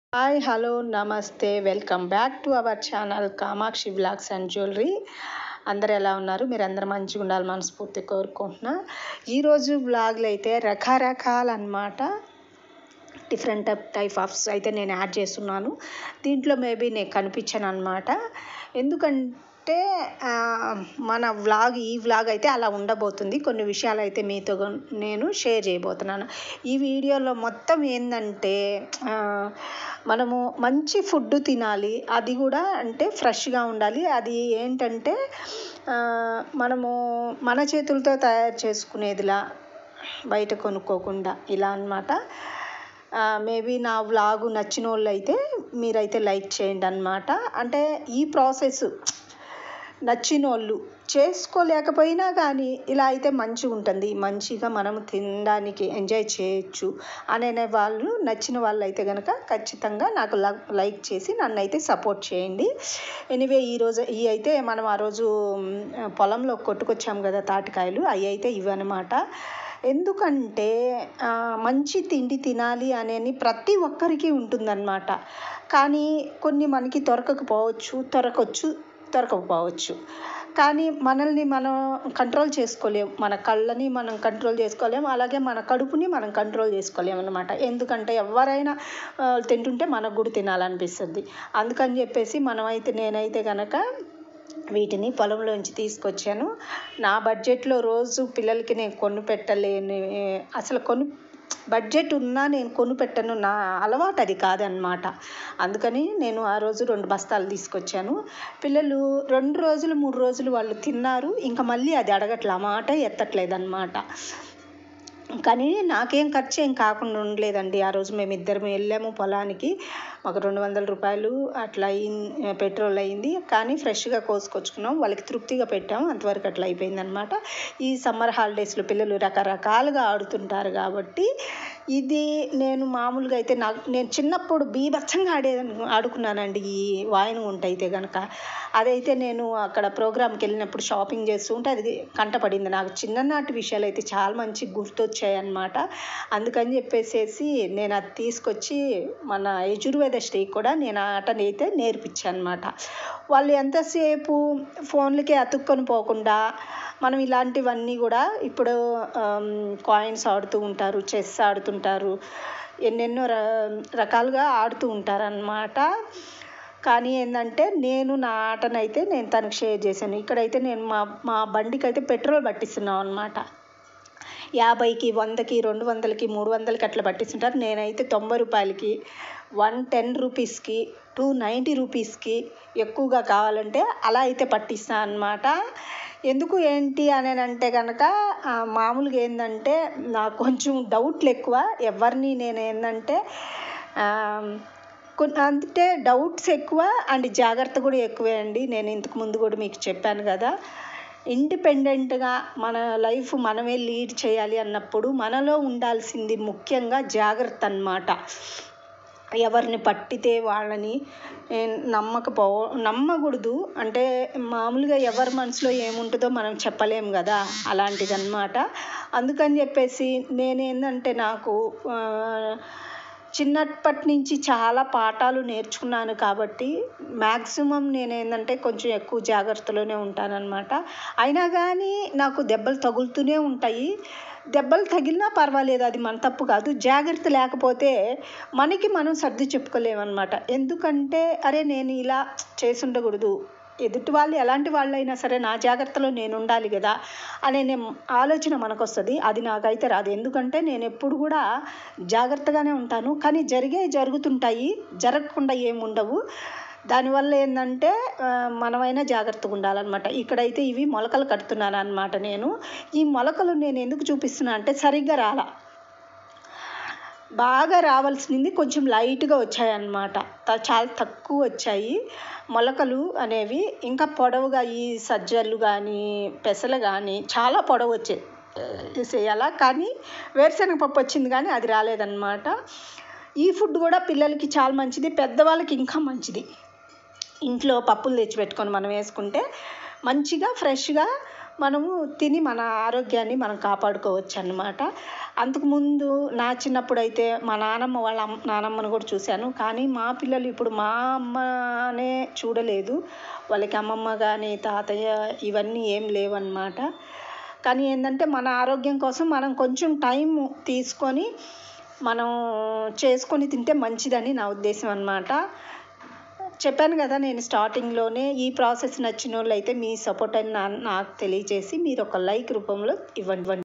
hi hello నమస్తే welcome back to our channel Kamakshi blogs and jewellery అందరు ఎలా ఉన్నారు మీరు అందరు మంచిగా ఉండాలి మనస్ఫూర్తి కోరుకుంటున్నా ఈరోజు బ్లాగ్లు అయితే రకరకాలు అన్నమాట డిఫరెంట్ టైప్ టైప్ ఆఫ్స్ అయితే నేను యాడ్ చేస్తున్నాను దీంట్లో మేబీ నేను కనిపించాను అనమాట ఎందుకంటే ఆ, మన వ్లాగ్ ఈ వ్లాగ్ అయితే అలా ఉండబోతుంది కొన్ని విషయాలు అయితే మీతో గు- నేను షేర్ చేయబోతున్నాను ఈ వీడియోలో మొత్తం ఏంటంటే ఆ, మనము మంచి ఫుడ్ తినాలి అది కూడా అంటే ఫ్రెష్గా ఉండాలి అది ఏంటంటే ఆ, మనము మన చేతులతో తయారు చేసుకునేదిలా బయట కొనుక్కోకుండా ఇలా అన్నమాట మేబీ నా వ్లాగు నచ్చిన వాళ్ళు అయితే మీరైతే లైక్ చేయండి అనమాట అంటే ఈ ప్రాసెస్ నచ్చిన వాళ్ళు చేసుకోలేకపోయినా కానీ ఇలా అయితే మంచిగా ఉంటుంది మంచిగా మనం తినడానికి ఎంజాయ్ చేయొచ్చు అనే వాళ్ళు నచ్చిన వాళ్ళు అయితే కనుక ఖచ్చితంగా నాకు ల- లైక్ చేసి నన్ను అయితే సపోర్ట్ చేయండి ఎనీవే ఈరోజు ఇవి అయితే మనం ఆ రోజు మ్, పొలంలో కొట్టుకొచ్చాం కదా తాటికాయలు అవి అయితే ఇవన్నమాట ఎందుకంటే ఆ, మంచి తిండి తినాలి అనేది ప్రతి ఒక్కరికి ఉంటుందన్నమాట కానీ కొన్ని మనకి దొరకకపోవచ్చు దొరకవచ్చు దొరకకపోవచ్చు కానీ మనల్ని మనం కంట్రోల్ చేసుకోలేము మన కళ్ళని మనం కంట్రోల్ చేసుకోలేము అలాగే మన కడుపుని మనం కంట్రోల్ చేసుకోలేము అనమాట ఎందుకంటే ఎవరైనా ఆ, తింటుంటే మనకు కూడా తినాలనిపిస్తుంది అందుకని చెప్పేసి మనమైతే నేనైతే కనుక వీటిని పొలంలోంచి తీసుకొచ్చాను నా బడ్జెట్లో రోజు పిల్లలకి నేను కొను పెట్టలేని అసలు కొను బడ్జెట్ ఉన్నా నేను కొను పెట్టను నా అలవాటు అది కాదనమాట అందుకని నేను ఆ రోజు రెండు బస్తాలు తీసుకొచ్చాను పిల్లలు రెండు రోజులు మూడు రోజులు వాళ్ళు తిన్నారు ఇంకా మళ్ళీ అది అడగట్లే ఆ మాట ఎత్తట్లేదు అనమాట కానీ నాకేం ఖర్చు ఏం కాకుండా ఉండలేదండి ఆ రోజు మేము ఇద్దరం వెళ్ళాము పొలానికి మాకు రెండు వందల రూపాయలు అట్లా అయింది పెట్రోల్ అయింది కానీ ఫ్రెష్గా కోసుకొచ్చుకున్నాం వాళ్ళకి తృప్తిగా పెట్టాము అంతవరకు అట్లా అయిపోయింది అనమాట ఈ సమ్మర్ హాలిడేస్లో పిల్లలు రకరకాలుగా ఆడుతుంటారు కాబట్టి ఇది నేను మామూలుగా అయితే నాకు నేను చిన్నప్పుడు బీభత్సంగా ఆడే ఆడుకున్నానండి ఈ వాయిన్ గుంట అయితే కనుక అదైతే నేను అక్కడ ప్రోగ్రామ్కి వెళ్ళినప్పుడు షాపింగ్ చేస్తూ ఉంటే అది కంటపడింది నాకు చిన్ననాటి విషయాలు అయితే చాలా మంచి గుర్తొచ్చాయి అన్నమాట అందుకని చెప్పేసేసి నేను అది తీసుకొచ్చి మన యజుర్వేద శ్రీకి కూడా నేను ఆ ఆటని అయితే నేర్పించాను అనమాట వాళ్ళు ఎంతసేపు ఫోన్లకే అతుక్కొని పోకుండా మనం ఇలాంటివన్నీ కూడా ఇప్పుడు కాయిన్స్ ఆడుతూ ఉంటారు చెస్ ఆడుతుంటారు ఎన్నెన్నో ర రకాలుగా ఆడుతూ ఉంటారన్నమాట కానీ ఏంటంటే నేను నా ఆటనైతే నేను తనకు షేర్ చేశాను ఇక్కడైతే నేను మా మా బండికి అయితే పెట్రోల్ పట్టిస్తున్నాం అనమాట యాభైకి వందకి రెండు వందలకి మూడు వందలకి అట్లా పట్టిస్తుంటారు నేనైతే తొంభై రూపాయలకి వన్ టెన్ రూపీస్కి టూ నైంటీ రూపీస్కి ఎక్కువగా కావాలంటే అలా అయితే పట్టిస్తాను అనమాట ఎందుకు ఏంటి అని అంటే కనుక ఆ, మామూలుగా ఏంటంటే నాకు కొంచెం డౌట్లు ఎక్కువ ఎవరిని నేను ఏంటంటే ఆ, కొన్ని అంటే డౌట్స్ ఎక్కువ అండ్ జాగ్రత్త కూడా ఎక్కువే అండి నేను ఇంతకు ముందు కూడా మీకు చెప్పాను కదా ఇండిపెండెంట్గా మన లైఫ్ మనమే లీడ్ చేయాలి అన్నప్పుడు మనలో ఉండాల్సింది ముఖ్యంగా జాగ్రత్త అన్నమాట ఎవరిని పట్టితే వాళ్ళని ఏ, నమ్మకపో నమ్మకూడదు అంటే మామూలుగా ఎవరి మనసులో ఏముంటుందో మనం చెప్పలేం కదా అలాంటిదన్నమాట అందుకని చెప్పేసి నేనేందంటే నాకు ఆ, చిన్నప్పటి నుంచి చాలా పాఠాలు నేర్చుకున్నాను కాబట్టి మ్యాక్సిమం నేను ఏంటంటే కొంచెం ఎక్కువ జాగ్రత్తలోనే ఉంటానన్నమాట అయినా కానీ నాకు దెబ్బలు తగులుతూనే ఉంటాయి దెబ్బలు తగిలినా పర్వాలేదు అది మన తప్పు కాదు జాగ్రత్త లేకపోతే మనకి మనం సర్ది చెప్పుకోలేమన్నమాట ఎందుకంటే అరే నేను ఇలా చేసి ఉండకూడదు ఎదుటి వాళ్ళు ఎలాంటి వాళ్ళైనా సరే నా జాగ్రత్తలో నేను ఉండాలి కదా అనే నే- ఆలోచన మనకు వస్తుంది అది నాకైతే రాదు ఎందుకంటే నేను ఎప్పుడు కూడా జాగ్రత్తగానే ఉంటాను కానీ జరిగే జరుగుతుంటాయి జరగకుండా ఏమి ఉండవు దానివల్ల ఏంటంటే ఆ, మనమైనా జాగ్రత్తగా ఉండాలన్నమాట ఇక్కడైతే ఇవి మొలకలు కడుతున్నాను అనమాట నేను ఈ మొలకలు నేను ఎందుకు చూపిస్తున్నా అంటే సరిగ్గా రాలా బాగా రావాల్సింది కొంచెం లైట్గా వచ్చాయన్నమాట త- చాలా తక్కువ వచ్చాయి మొలకలు అనేవి ఇంకా పొడవుగా ఈ సజ్జలు కానీ పెసలు కానీ చాలా పొడవు వచ్చాయి వేసేయాలా కానీ వేరుశనగ పప్పు వచ్చింది కానీ అది రాలేదన్నమాట ఈ ఫుడ్ కూడా పిల్లలకి చాలా మంచిది పెద్దవాళ్ళకి ఇంకా మంచిది ఇంట్లో పప్పులు తెచ్చిపెట్టుకొని మనం వేసుకుంటే మంచిగా ఫ్రెష్గా మనము తిని మన ఆరోగ్యాన్ని మనం కాపాడుకోవచ్చు అన్నమాట అంతకుముందు నా చిన్నప్పుడు అయితే మా నానమ్మ వాళ్ళ అమ్మ నానమ్మను కూడా చూశాను కానీ మా పిల్లలు ఇప్పుడు మా అమ్మనే చూడలేదు వాళ్ళకి అమ్మమ్మ కానీ తాతయ్య ఇవన్నీ ఏం లేవన్నమాట కానీ ఏంటంటే మన ఆరోగ్యం కోసం మనం కొంచెం టైం తీసుకొని మనం చేసుకొని తింటే మంచిదని నా ఉద్దేశం అన్నమాట చెప్పాను కదా నేను స్టార్టింగ్లోనే ఈ ప్రాసెస్ నచ్చిన వాళ్ళు అయితే మీ సపోర్ట్ అని నా నాకు తెలియజేసి మీరు ఒక లైక్ రూపంలో ఇవ్వండి